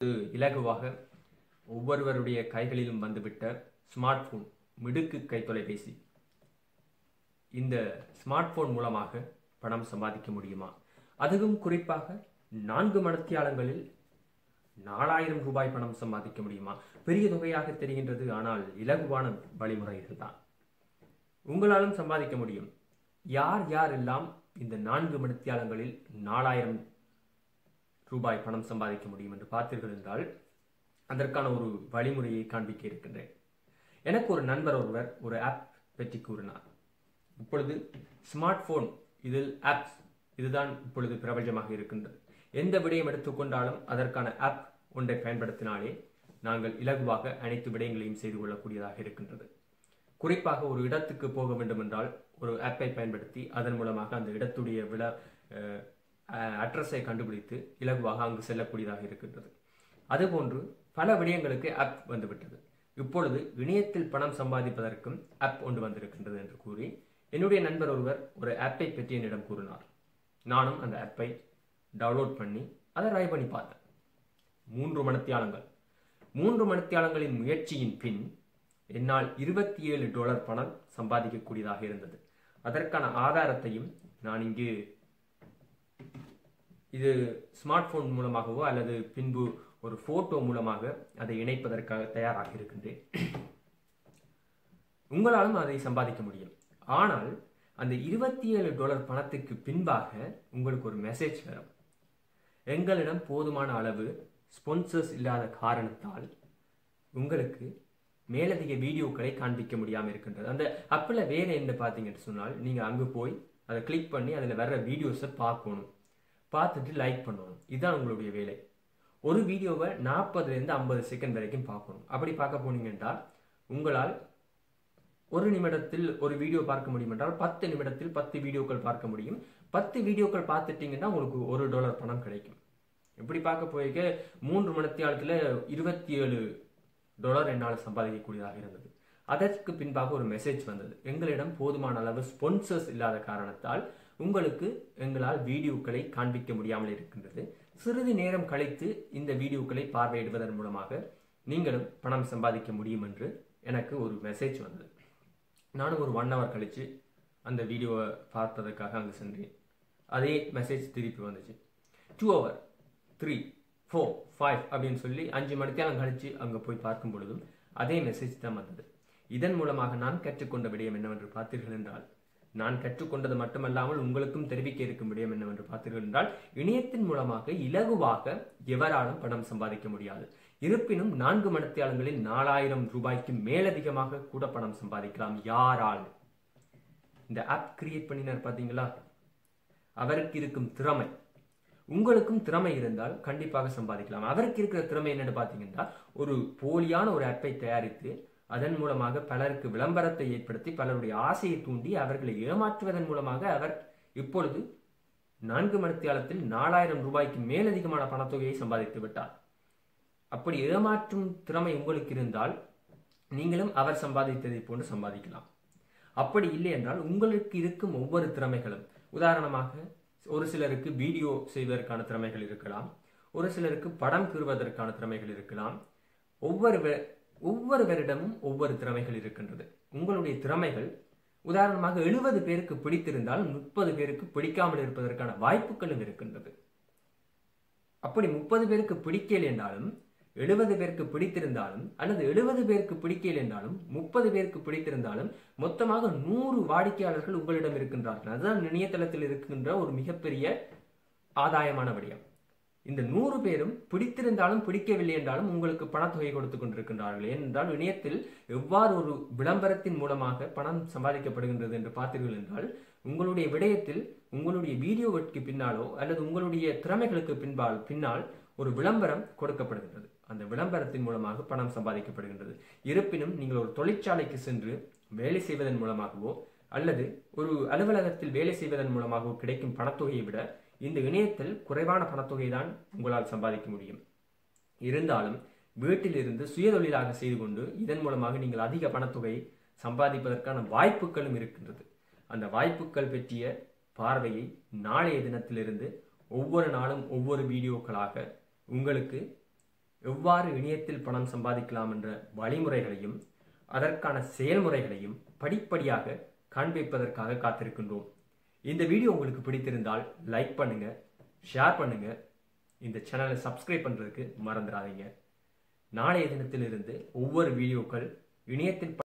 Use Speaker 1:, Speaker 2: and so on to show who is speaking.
Speaker 1: இது இலகுவாக ஒவ்வொருவருடைய கைகளிலும் வந்துவிட்ட ஸ்மார்ட் போன் மிடுக்கு கைத்தொலைபேசி இந்த ஸ்மார்ட் போன் மூலமாக பணம் சம்பாதிக்க முடியுமா அதுவும் குறிப்பாக நான்கு மணத்தியாலங்களில் நாலாயிரம் ரூபாய் பணம் சம்பாதிக்க முடியுமா பெரிய தொகையாக தெரிகின்றது ஆனால் இலகுவான வழிமுறைகள் தான் உங்களாலும் சம்பாதிக்க முடியும் யார் யார் எல்லாம் இந்த நான்கு மணித்தியாலங்களில் நாலாயிரம் ரூபாய் பணம் சம்பாதிக்க முடியும் என்று பார்த்தீர்கள் என்றால் அதற்கான ஒரு வழிமுறையை காண்பிக்க இருக்கின்றேன் எனக்கு ஒரு நண்பர் ஒருவர் ஒரு ஆப் பற்றி கூறினார் இப்பொழுது ஸ்மார்ட் போன் இதில் ஆப்ஸ் இதுதான் இப்பொழுது பிரபஞ்சமாக இருக்கின்றது எந்த விடயம் எடுத்துக்கொண்டாலும் அதற்கான ஆப் ஒன்றை பயன்படுத்தினாலே நாங்கள் இலகுவாக அனைத்து விடயங்களையும் செய்து கொள்ளக்கூடியதாக இருக்கின்றது குறிப்பாக ஒரு இடத்துக்கு போக வேண்டும் என்றால் ஒரு ஆப்பை பயன்படுத்தி அதன் மூலமாக அந்த இடத்துடைய விட அட்ரஸை கண்டுபிடித்து இலகுவாக அங்கு செல்லக்கூடியதாக இருக்கின்றது அதுபோன்று பல விடயங்களுக்கு ஆப் வந்துவிட்டது இப்பொழுது இணையத்தில் பணம் சம்பாதிப்பதற்கும் ஆப் ஒன்று வந்திருக்கின்றது என்று கூறி என்னுடைய நண்பர் ஒருவர் ஒரு ஆப்பை பற்றி என்னிடம் கூறினார் நானும் அந்த ஆப்பை டவுன்லோட் பண்ணி அதை ட்ரை பண்ணி பார்த்தேன் மூன்று மணித்தியாலங்கள் மூன்று மணித்தியாலங்களின் முயற்சியின் பின் என்னால் இருபத்தி ஏழு டாலர் பணம் சம்பாதிக்கக்கூடியதாக இருந்தது அதற்கான ஆதாரத்தையும் நான் இங்கு இது ஸ்மார்ட் போன் மூலமாகவோ அல்லது பின்பு ஒரு போட்டோ மூலமாக அதை இணைப்பதற்காக தயாராக இருக்கின்றேன் உங்களாலும் அதை சம்பாதிக்க முடியும் ஆனால் அந்த இருபத்தி ஏழு டாலர் பணத்துக்கு பின்பாக உங்களுக்கு ஒரு மெசேஜ் வரும் எங்களிடம் போதுமான அளவு ஸ்பான்சர்ஸ் இல்லாத காரணத்தால் உங்களுக்கு மேலதிக வீடியோக்களை காண்பிக்க முடியாமல் இருக்கின்றது அந்த அப்பில் வேறு என்ன பார்த்தீங்கன்னு சொன்னால் நீங்கள் அங்கே போய் அதை கிளிக் பண்ணி அதில் வர்ற வீடியோஸை பார்க்கணும் பார்த்துட்டு லைக் பண்ணணும் இதுதான் உங்களுடைய வேலை ஒரு வீடியோவை நாற்பதுலேருந்து ஐம்பது செகண்ட் வரைக்கும் பார்க்கணும் அப்படி பார்க்க போனீங்கன்னா உங்களால் ஒரு நிமிடத்தில் ஒரு வீடியோ பார்க்க முடியும் என்றால் பத்து நிமிடத்தில் பத்து வீடியோக்கள் பார்க்க முடியும் பத்து வீடியோக்கள் பார்த்துட்டீங்கன்னா உங்களுக்கு ஒரு டாலர் பணம் கிடைக்கும் இப்படி பார்க்க போய்க்க மூன்று மணித்தியாலத்தில் இருபத்தி ஏழு டாலர் என்னால் சம்பாதிக்கக்கூடியதாக இருந்தது அதற்கு பின்பாக ஒரு மெசேஜ் வந்தது எங்களிடம் போதுமான அளவு ஸ்பான்சர்ஸ் இல்லாத காரணத்தால் உங்களுக்கு எங்களால் வீடியோக்களை காண்பிக்க முடியாமல் இருக்கின்றது சிறிது நேரம் கழித்து இந்த வீடியோக்களை பார்வையிடுவதன் மூலமாக நீங்களும் பணம் சம்பாதிக்க முடியும் என்று எனக்கு ஒரு மெசேஜ் வந்தது நானும் ஒரு ஒன் ஹவர் கழித்து அந்த வீடியோவை பார்த்ததுக்காக அங்கே சென்றேன் அதே மெசேஜ் திருப்பி வந்துச்சு two hour three four five அப்படின்னு சொல்லி அஞ்சு மணித்தேரம் கழித்து அங்கே போய் பார்க்கும் பொழுதும் அதே மெசேஜ் தான் வந்தது இதன் மூலமாக நான் கற்றுக்கொண்ட விடயம் என்னவென்று பார்த்தீர்கள் என்றால் நான் கற்றுக்கொண்டது மட்டுமல்லாமல் உங்களுக்கும் தெரிவிக்க இருக்கும் விடயம் என்னவென்று பார்த்தீர்கள் என்றால் இணையத்தின் மூலமாக இலகுவாக எவராலும் பணம் சம்பாதிக்க முடியாது இருப்பினும் நான்கு மணித்தியாலங்களில் நாலாயிரம் ரூபாய்க்கு மேலதிகமாக கூட பணம் சம்பாதிக்கலாம் யாரால் இந்த ஆப் கிரியேட் பண்ணினார் பார்த்தீங்களா அவருக்கு இருக்கும் திறமை உங்களுக்கும் திறமை இருந்தால் கண்டிப்பாக சம்பாதிக்கலாம் அவருக்கு இருக்கிற திறமை என்னன்னு பார்த்தீங்கன்னா ஒரு போலியான ஒரு ஆப்பை தயாரித்து அதன் மூலமாக பலருக்கு விளம்பரத்தை ஏற்படுத்தி பலருடைய ஆசையை தூண்டி அவர்களை ஏமாற்றுவதன் மூலமாக அவர் இப்பொழுது நான்கு மணித்தியாலத்தில் நாலாயிரம் ரூபாய்க்கு மேலதிகமான பணத்தொகையை சம்பாதித்து விட்டார் அப்படி ஏமாற்றும் திறமை உங்களுக்கு இருந்தால் நீங்களும் அவர் சம்பாதித்ததை போன்று சம்பாதிக்கலாம் அப்படி இல்லை என்றால் உங்களுக்கு இருக்கும் ஒவ்வொரு திறமைகளும் உதாரணமாக ஒரு சிலருக்கு வீடியோ செய்வதற்கான திறமைகள் இருக்கலாம் ஒரு சிலருக்கு படம் கீறுவதற்கான திறமைகள் இருக்கலாம் ஒவ்வொரு ஒவ்வொருவரிடமும் ஒவ்வொரு திறமைகள் இருக்கின்றது உங்களுடைய திறமைகள் உதாரணமாக எழுபது பேருக்கு பிடித்திருந்தால் முப்பது பேருக்கு பிடிக்காமல் இருப்பதற்கான வாய்ப்புகளும் இருக்கின்றது அப்படி முப்பது பேருக்கு பிடிக்கல் என்றாலும் எழுபது பேருக்கு பிடித்திருந்தாலும் அல்லது எழுபது பேருக்கு பிடிக்கல் என்றாலும் முப்பது பேருக்கு பிடித்திருந்தாலும் மொத்தமாக நூறு வாடிக்கையாளர்கள் உங்களிடம் இருக்கின்றார்கள் அதுதான் இணையதளத்தில் இருக்கின்ற ஒரு மிகப்பெரிய ஆதாயமான விடயம் இந்த நூறு பேரும் பிடித்திருந்தாலும் பிடிக்கவில்லை என்றாலும் உங்களுக்கு பணத்தொகை கொடுத்து கொண்டிருக்கின்றார்கள் ஏனென்றால் இணையத்தில் எவ்வாறு ஒரு விளம்பரத்தின் மூலமாக பணம் சம்பாதிக்கப்படுகின்றது என்று பார்த்தீர்கள் என்றால் உங்களுடைய விடயத்தில் உங்களுடைய வீடியோவிற்கு பின்னாலோ அல்லது உங்களுடைய திறமைகளுக்கு பின்பால் பின்னால் ஒரு விளம்பரம் கொடுக்கப்படுகின்றது அந்த விளம்பரத்தின் மூலமாக பணம் சம்பாதிக்கப்படுகின்றது இருப்பினும் நீங்கள் ஒரு தொழிற்சாலைக்கு சென்று வேலை செய்வதன் மூலமாகவோ அல்லது ஒரு அலுவலகத்தில் வேலை செய்வதன் மூலமாகவோ கிடைக்கும் பணத்தொகையை விட இந்த இணையத்தில் குறைவான பணத்தொகை தான் உங்களால் சம்பாதிக்க முடியும் இருந்தாலும் வீட்டிலிருந்து சுயதொழிலாக செய்து கொண்டு இதன் மூலமாக நீங்கள் அதிக பணத்தொகை சம்பாதிப்பதற்கான வாய்ப்புகளும் இருக்கின்றது அந்த வாய்ப்புகள் பற்றிய பார்வையை நாளைய தினத்திலிருந்து ஒவ்வொரு நாளும் ஒவ்வொரு வீடியோக்களாக உங்களுக்கு எவ்வாறு இணையத்தில் பணம் சம்பாதிக்கலாம் என்ற வழிமுறைகளையும் அதற்கான செயல்முறைகளையும் படிப்படியாக காண்பிப்பதற்காக காத்திருக்கின்றோம் இந்த வீடியோ உங்களுக்கு பிடித்திருந்தால் லைக் பண்ணுங்க ஷேர் பண்ணுங்க இந்த சேனலை சப்ஸ்கிரைப் பண்றதுக்கு மறந்துடாதீங்க நாளைய தினத்திலிருந்து ஒவ்வொரு வீடியோக்கள் இணையத்தில்